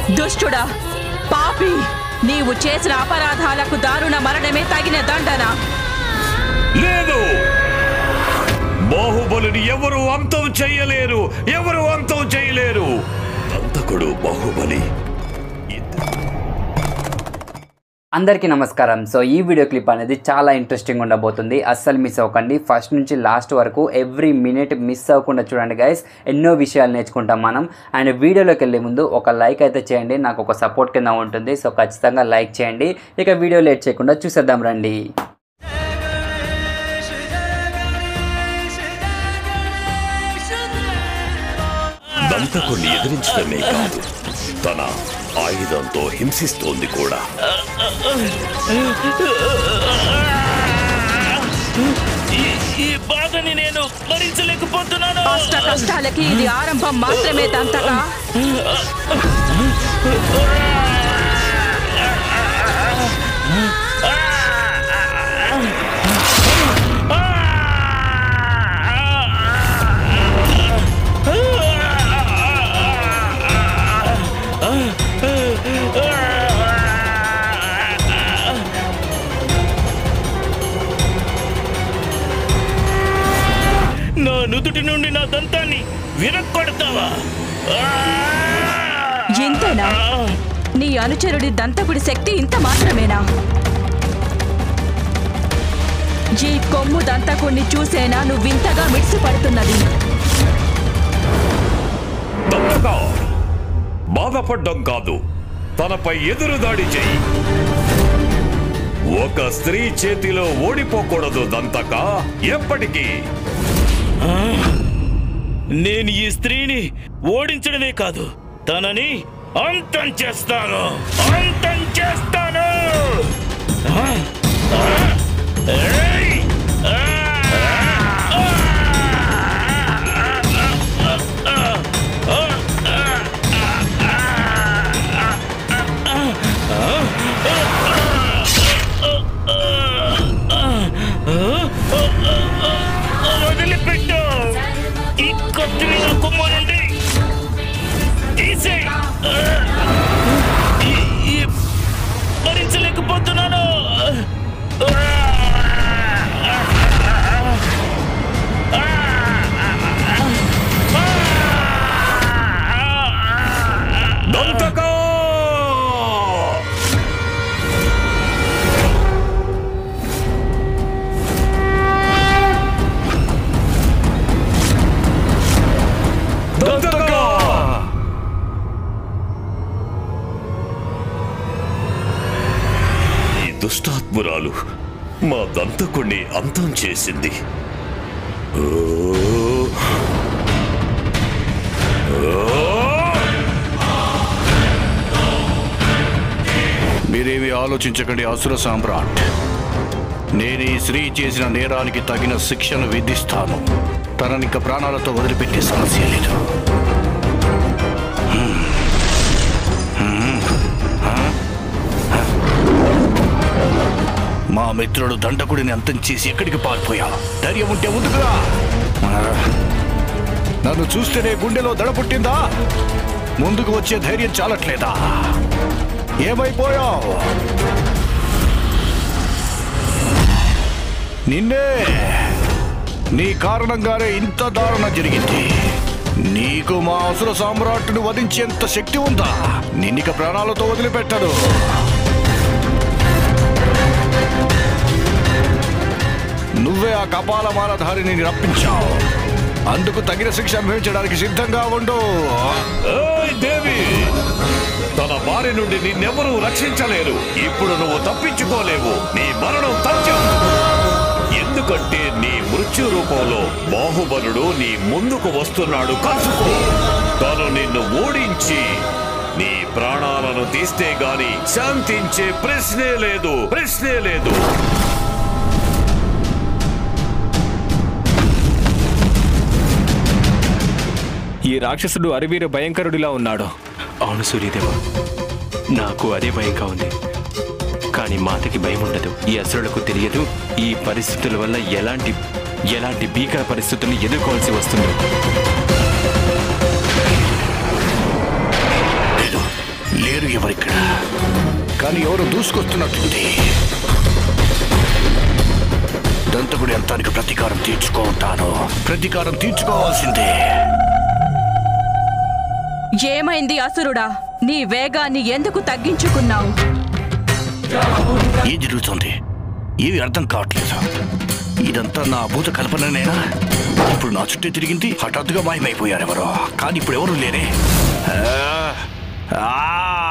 దుష్టుడా పాపి నీవు చేసిన అపరాధాలకు దారుణ మరణమే తగిన దండన లేదు బాహుబలిని ఎవరు అంతం చెయ్యలేరు ఎవరు అంతం చేయలేరు అంతకుడు బాహుబలి అందరికీ నమస్కారం సో ఈ వీడియో క్లిప్ అనేది చాలా ఇంట్రెస్టింగ్ ఉండబోతుంది అస్సలు మిస్ అవ్వకండి ఫస్ట్ నుంచి లాస్ట్ వరకు ఎవ్రీ మినిట్ మిస్ అవ్వకుండా చూడండి గైస్ ఎన్నో విషయాలు నేర్చుకుంటాం మనం అండ్ వీడియోలోకి వెళ్ళే ముందు ఒక లైక్ అయితే చేయండి నాకు ఒక సపోర్ట్ కింద ఉంటుంది సో ఖచ్చితంగా లైక్ చేయండి ఇక వీడియో లేట్ చేయకుండా చూసేద్దాం రండి దంతకుణ్ణి ఎదిరించడమే కాదు తన ఆయుధంతో హింసిస్తోంది కూడా ఈ- ఈ బాధని నేను భరించలేకపోతున్నాను అష్ట కష్టాలకి ఇది ఆరంభం మాత్రమే దంతగా నా నుదుటి నుండి నా దంతాన్ని విరక్కొడతావా ఇంతేనా నీ అనుచరుడి దంతకుడి శక్తి ఇంత మాత్రమేనా ఈ కొమ్ము దంతకుణ్ణి చూసేనా నువ్వింతగా మిడిసిపడుతున్నది దంతగా బాధపడ్డం కాదు తనపై ఎదురు దాడి చెయ్యి ఒక స్త్రీ చేతిలో ఓడిపోకూడదు దంతక ఎప్పటికీ నేను ఈ స్త్రీని ఓడించడమే కాదు తనని అంతం చేస్తాను అంతం చేస్తాను ఆ! ఆ! ఏయ్! ఆ! వదిలిపెట్టు ఈ కత్తిని నా కొమ్మ నుండి తీసేయ్ ఈ- ఈ భరించలేకపోతున్నాను దంతక దంతక ఈ దుష్టాత్మురాలు మా దంతకుణ్ణి అంతం చేసింది ఓ! ఓ! మీరేమి ఆలోచించకండి అసుర సామ్రాట్ నేను ఈ స్త్రీ చేసిన నేరానికి తగిన శిక్షను విధిస్తాను తననిక ప్రాణాలతో వదిలిపెట్టే సమస్య లేదు హ్మ్. హ్మ్. ఆ? ఆ? మా మిత్రుడు దండకుడిని అంతం చేసి ఎక్కడికి పారిపోయా ధైర్యం ఉంటే ముందుకురా ఆ? నన్ను చూస్తేనే గుండెలో దడ పుట్టిందా ముందుకు వచ్చే ధైర్యం చాలట్లేదా ఏమైపోయావు నిన్నే నీ కారణంగానే ఇంత దారుణ జరిగింది నీకు మా అసుర సామ్రాట్టును వధించేంత శక్తి ఉందా నిన్నిక ప్రాణాలతో వదిలిపెట్టదు నువ్వే ఆ కపాలమాలధారిని రప్పించావు అందుకు తగిన శిక్ష అనుభవించడానికి సిద్ధంగా ఉండు ఏయ్ దేవి తన బారి నుండి నిన్నెవరూ రక్షించలేరు ఇప్పుడు నువ్వు తప్పించుకోలేవు నీ మరణం తథ్యం ఎందుకంటే నీ మృత్యు రూపంలో బాహుబలుడు నీ ముందుకు వస్తున్నాడు కాసుకో తను నిన్ను ఓడించి నీ ప్రాణాలను తీస్తే గాని శాంతించే ప్రశ్నే లేదు ప్రశ్నే లేదు ఈ రాక్షసుడు అరివీర భయంకరుడిలా ఉన్నాడు అవును సూర్యదేవ నాకు అదే భయంగా ఉంది కానీ మాతకి భయం ఉండదు ఈ అసురులకు తెలియదు ఈ పరిస్థితుల వల్ల ఎలాంటి ఎలాంటి భీకర పరిస్థితుల్ని ఎదుర్కోవాల్సి వస్తుందో లేదు లేరు ఎవరిక్కడ కానీ ఎవరు దూసుకొస్తున్నట్టుంది దంతకుడి అంతానికి ప్రతీకారం తీర్చుకుంటాను ప్రతీకారం తీర్చుకోవాల్సిందే ఏమైంది అసురుడా నీ వేగాన్ని ఎందుకు తగ్గించుకున్నావు ఏం జరుగుతుంది ఏవి అర్థం కావట్లేదు ఇదంతా నా భూత కల్పననేనా ఇప్పుడు నా చుట్టే తిరిగింది హఠాత్తుగా మాయమైపోయారు ఎవరో కానీ ఇప్పుడు ఎవరు లేరే ఆ! ఆ!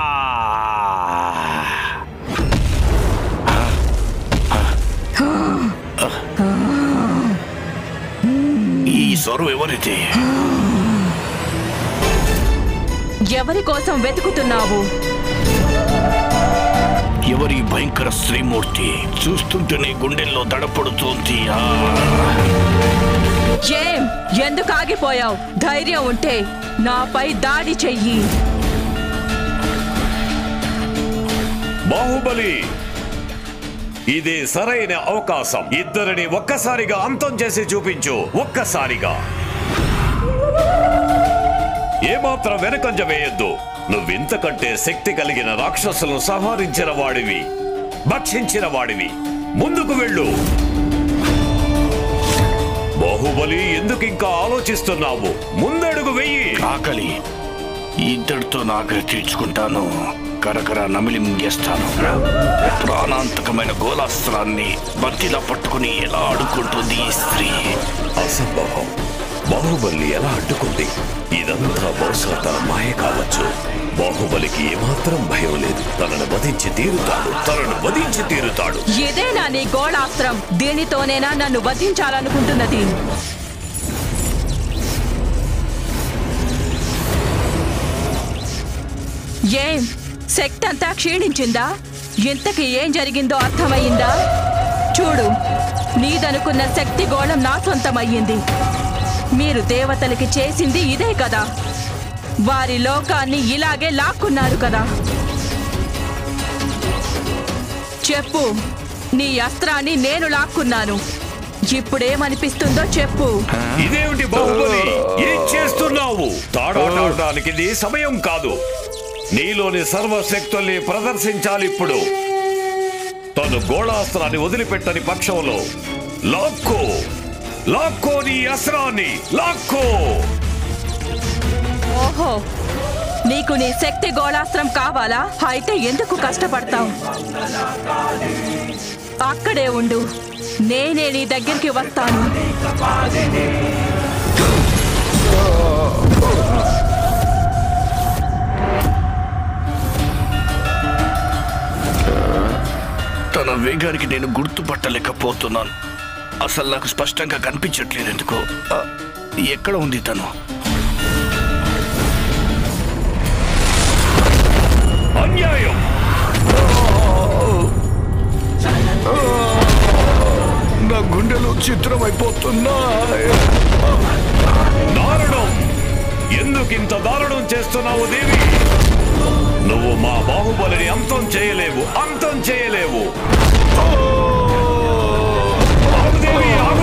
ఈ స్వరం ఎవరైతే ఎవరి కోసం వెతుకుతున్నావు ఎవరి భయంకర శ్రీమూర్తి చూస్తుంటేనే గుండెల్లో దడపడుతోంది ఆ! ఏం ఎందుకు ఆగిపోయావు ధైర్యం ఉంటే నాపై దాడి చెయ్యి బాహుబలి ఇది సరైన అవకాశం ఇద్దరిని ఒక్కసారిగా అంతం చేసి చూపించు ఒక్కసారిగా ఏమాత్రం వెనకంజ వేయొద్దు నువ్వింతకంటే శక్తి కలిగిన రాక్షసులను సంహరించిన వాడివి భక్షించిన వాడివి ముందుకు వెళ్ళు బాహుబలి ఎందుకు ఇంకా ఆలోచిస్తున్నావు ముందడుగు వెయ్యి ఆకలి ఇద్దరితో నా ఆకలి తీర్చుకుంటాను కరకర నమిలి మింగేస్తాను ప్రాణాంతకమైన గోళాస్త్రాన్ని బంతిలా పట్టుకుని ఎలా ఆడుకుంటుంది ఈ స్త్రీ అసంభవం బాహుబలి ఎలా అడ్డుకుంది ఇదంతా బహుశా తన మాయ కావచ్చు బాహుబలికి ఏమాత్రం భయం లేదు తనను వధించి తీరుతాడు తనను వధించి తీరుతాడు ఇదేనా నీ గోళాస్త్రం దీనితోనేనా నన్ను వధించాలనుకుంటున్నది ఏం శక్తి అంతా క్షీణించిందా ఇంతకి ఏం జరిగిందో అర్థమయ్యిందా చూడు నీదనుకున్న శక్తి గోళం నా సొంతమయ్యింది మీరు దేవతలకి చేసింది ఇదే కదా వారి లోకాన్ని ఇలాగే లాక్కున్నారు కదా చెప్పు నీ అస్త్రాన్ని నేను లాక్కున్నాను ఇప్పుడేమనిపిస్తుందో చెప్పు ఇదేమిటి బాహుబలి ఏం చేస్తున్నావు తాడాడడానికి ఇది సమయం కాదు నీలోని సర్వశక్తుల్ని ప్రదర్శించాలి ఇప్పుడు తను గోళాస్త్రాన్ని వదిలిపెట్టని పక్షంలో లాక్కో లాక్కో నీ అస్త్రాన్ని లాక్కో ఓహో నీకు నీ శక్తి గోళాస్త్రం కావాలా అయితే ఎందుకు కష్టపడతావు అక్కడే ఉండు నేనే నీ దగ్గరికి వస్తాను తన వేగానికి నేను గుర్తుపట్టలేకపోతున్నాను అసలు నాకు స్పష్టంగా కనిపించట్లేదు ఎందుకో ఆ, ఎక్కడ ఉంది తను అన్యాయం నా గుండెలో చిత్రం అయిపోతున్నా దారుణం ఎందుకింత దారుణం చేస్తున్నావు దేవి నువ్వు మా బాహుబలిని అంతం చేయలేవు అంతం చేయలేవు ఆగు దేవి, ఆగు.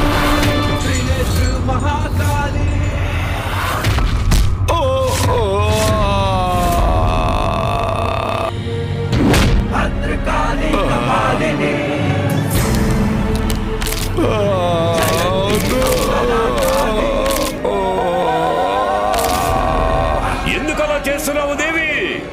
ఎందుకు అలా చేస్తున్నావు దేవి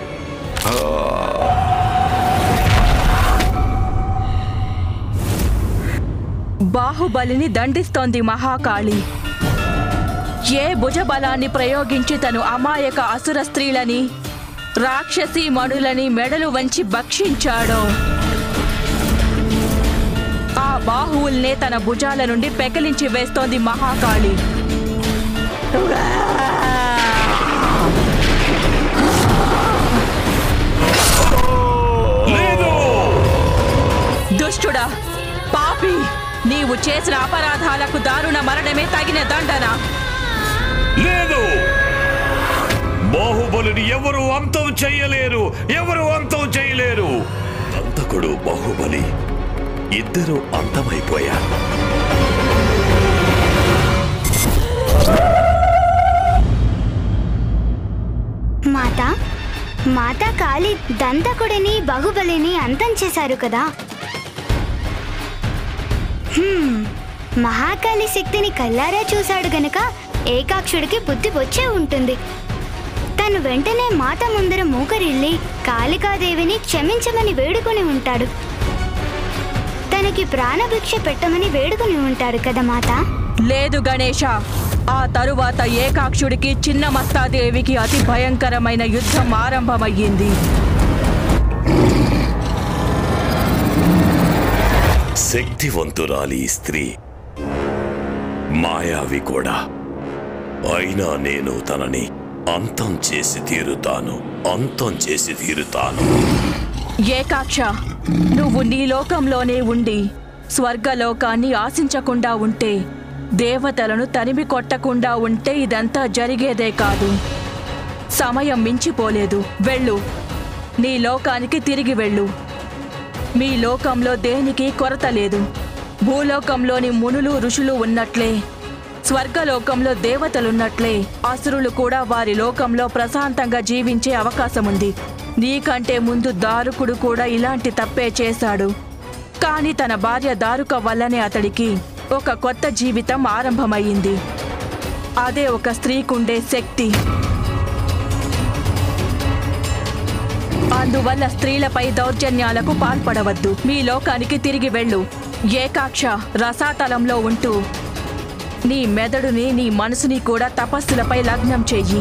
బాహుబలిని దండిస్తోంది మహాకాళి ఏ భుజబలాన్ని ప్రయోగించి తను అమాయక అసుర స్త్రీలని రాక్షసీ మణులని మెడలు వంచి భక్షించాడో ఆ బాహువుల్నే తన భుజాల నుండి పెకలించి వేస్తోంది మహాకాళి లేదు దుష్టుడా పాపి నీవు చేసిన అపరాధాలకు దారుణ మరణమే తగిన దండన లేదు బాహుబలిని ఎవరు అంతం చెయ్యలేరు ఎవరు అంతం చేయలేరు అంతకుడు బాహుబలి ఇద్దరు అంతమైపోయారు మాత మాతా కాళీ దంతకుడిని బాహుబలిని అంతం చేశారు కదా హ్మ్, మహాకాళి శక్తిని కల్లారా చూశాడు గనక ఏకాక్షుడికి బుద్ధి వచ్చే ఉంటుంది తను వెంటనే మాత ముందర మూకరిల్లి కాళికాదేవిని క్షమించమని వేడుకొని ఉంటాడు తనకి ప్రాణభిక్ష పెట్టమని వేడుకొని ఉంటాడు కదా మాత లేదు గణేష ఆ తరువాత ఏకాక్షుడికి చిన్న మస్తాదేవికి అతి భయంకరమైన యుద్ధం ఆరంభమయ్యింది శక్తివంతురాలి ఈ స్త్రీ మాయావి కూడా అయినా నేను తనని అంతం చేసి తీరుతాను అంతం చేసి తీరుతాను ఏకాక్ష నువ్వు నీ లోకంలోనే ఉండి స్వర్గలోకాన్ని ఆశించకుండా ఉంటే దేవతలను తరిమి కొట్టకుండా ఉంటే ఇదంతా జరిగేదే కాదు సమయం మించిపోలేదు వెళ్ళు నీ లోకానికి తిరిగి వెళ్ళు మీ లోకంలో దేనికి కొరత లేదు భూలోకంలోని మునులు ఋషులు ఉన్నట్లే స్వర్గలోకంలో దేవతలున్నట్లే అసురులు కూడా వారి లోకంలో ప్రశాంతంగా జీవించే అవకాశముంది నీకంటే ముందు దారుకుడు కూడా ఇలాంటి తప్పే చేశాడు కానీ తన భార్య దారుక వల్లనే అతడికి ఒక కొత్త జీవితం ఆరంభమయ్యింది అదే ఒక స్త్రీకుండే శక్తి అందువల్ల స్త్రీలపై దౌర్జన్యాలకు పాల్పడవద్దు మీ లోకానికి తిరిగి వెళ్ళు ఏకాక్ష రసాతలంలో ఉంటూ నీ మెదడుని నీ మనసుని కూడా తపస్సులపై లగ్నం చెయ్యి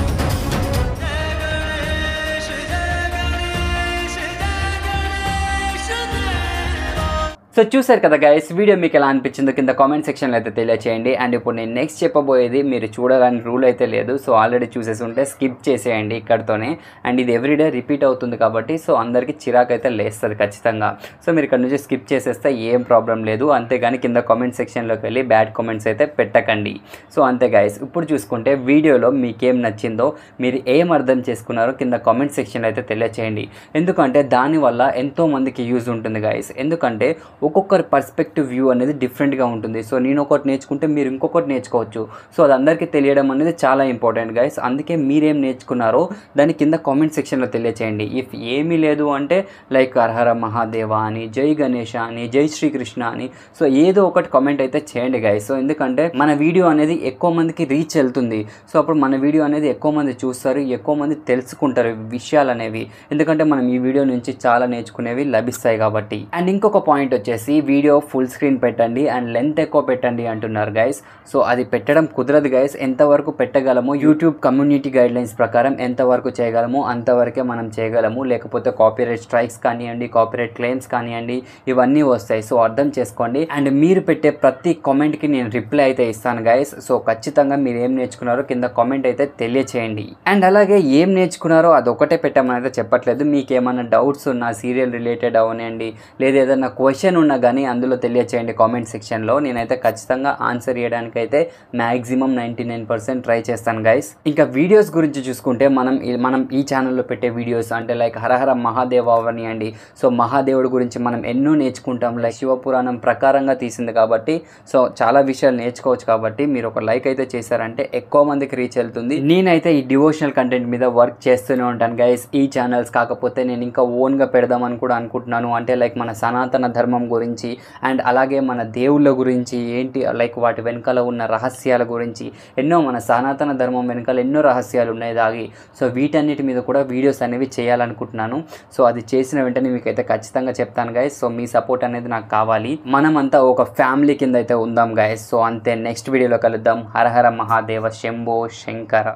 సో చూసారు కదా గైస్ వీడియో మీకు ఎలా అనిపించిందో కింద కామెంట్ సెక్షన్లో అయితే తెలియచేయండి అండ్ ఇప్పుడు నేను నెక్స్ట్ చెప్పబోయేది మీరు చూడాలని రూల్ అయితే లేదు సో ఆల్రెడీ చూసేసి ఉంటే స్కిప్ చేసేయండి ఇక్కడతోనే అండ్ ఇది ఎవ్రీడే రిపీట్ అవుతుంది కాబట్టి సో అందరికీ చిరాకు అయితే లేస్తుంది ఖచ్చితంగా సో మీరు ఇక్కడ నుంచి స్కిప్ చేసేస్తే ఏం ప్రాబ్లం లేదు అంతేగాని కింద కామెంట్ సెక్షన్లోకి వెళ్ళి బ్యాడ్ కామెంట్స్ అయితే పెట్టకండి సో అంతే గైస్ ఇప్పుడు చూసుకుంటే వీడియోలో మీకేం నచ్చిందో మీరు ఏం అర్థం చేసుకున్నారో కింద కామెంట్ సెక్షన్లో అయితే తెలియచేయండి ఎందుకంటే దానివల్ల ఎంతో మందికి యూజ్ ఉంటుంది గైస్ ఎందుకంటే ఒక్కొక్కరి పర్స్పెక్టివ్ వ్యూ అనేది డిఫరెంట్గా ఉంటుంది సో నేను ఒకటి నేర్చుకుంటే మీరు ఇంకొకటి నేర్చుకోవచ్చు సో అది అందరికీ తెలియడం అనేది చాలా ఇంపార్టెంట్ గైస్ అందుకే మీరేం నేర్చుకున్నారో దాని కింద కామెంట్ సెక్షన్లో తెలియచేయండి ఇఫ్ ఏమీ లేదు అంటే లైక్ హరహర మహాదేవ అని జై గణేష అని జై శ్రీకృష్ణ అని సో ఏదో ఒకటి కామెంట్ అయితే చేయండి గైస్ సో ఎందుకంటే మన వీడియో అనేది ఎక్కువ మందికి రీచ్ వెళ్తుంది సో అప్పుడు మన వీడియో అనేది ఎక్కువ మంది చూస్తారు ఎక్కువ మంది తెలుసుకుంటారు ఈ విషయాలు అనేవి ఎందుకంటే మనం ఈ వీడియో నుంచి చాలా నేర్చుకునేవి లభిస్తాయి కాబట్టి అండ్ ఇంకొక పాయింట్ వచ్చేసి వీడియో ఫుల్ స్క్రీన్ పెట్టండి అండ్ లెంత్ ఎక్కువ పెట్టండి అంటున్నారు గైస్ సో అది పెట్టడం కుదరదు గైస్ ఎంతవరకు పెట్టగలమో యూట్యూబ్ కమ్యూనిటీ గైడ్ లైన్స్ ప్రకారం ఎంతవరకు చేయగలమో అంతవరకే మనం చేయగలము లేకపోతే కాపీరైట్ స్ట్రైక్స్ కానివ్వండి కాపీరైట్ క్లెయిమ్స్ కానివ్వండి ఇవన్నీ వస్తాయి సో అర్థం చేసుకోండి అండ్ మీరు పెట్టే ప్రతి కామెంట్కి నేను రిప్లై అయితే ఇస్తాను గైస్ సో ఖచ్చితంగా మీరు ఏం నేర్చుకున్నారో కింద కామెంట్ అయితే తెలియచేయండి అండ్ అలాగే ఏం నేర్చుకున్నారో అదొకటే పెట్టమని అయితే చెప్పట్లేదు మీకు ఏమైనా డౌట్స్ ఉన్నా సీరియల్ రిలేటెడ్ అవనండి లేదా ఏదైనా క్వశ్చన్ ఉన్నా కానీ అందులో తెలియచేయండి కామెంట్ సెక్షన్లో నేనైతే ఖచ్చితంగా ఆన్సర్ చేయడానికి అయితే maximum ninety nine percent try చేస్తాను గైస్ ఇంకా వీడియోస్ గురించి చూసుకుంటే మనం ఈ- మనం ఈ ఛానల్లో పెట్టే వీడియోస్ అంటే లైక్ హరహర మహాదేవ అవనియండి సో మహాదేవుడి గురించి మనం ఎన్నో నేర్చుకుంటాం లైక్ శివపురాణం ప్రకారంగా తీసింది కాబట్టి సో చాలా విషయాలు నేర్చుకోవచ్చు కాబట్టి మీరు ఒక లైక్ అయితే చేశారంటే ఎక్కువ మందికి రీచ్ వెళ్తుంది నేనైతే ఈ డివోషనల్ కంటెంట్ మీద వర్క్ చేస్తూనే ఉంటాను గైస్ ఈ ఛానల్స్ కాకపోతే నేను ఇంకా ఓన్గా పెడదామని కూడా అనుకుంటున్నాను అంటే లైక్ మన సనాతన ధర్మం గురించి అండ్ అలాగే మన దేవుళ్ళ గురించి ఏంటి లైక్ వాటి వెనకాల ఉన్న రహస్యాల గురించి ఎన్నో మన సనాతన ధర్మం వెనకాల ఎన్నో రహస్యాలు ఉన్నాయి దాగి సో వీటన్నిటి మీద కూడా వీడియోస్ అనేవి చేయాలనుకుంటున్నాను సో అది చేసిన వెంటనే మీకు అయితే ఖచ్చితంగా చెప్తాను గైస్ సో మీ సపోర్ట్ అనేది నాకు కావాలి మనమంతా ఒక ఫ్యామిలీ కింద అయితే ఉందాం గైస్ సో అంతే నెక్స్ట్ వీడియోలో కలుద్దాం హరహర మహాదేవ శంభో శంకర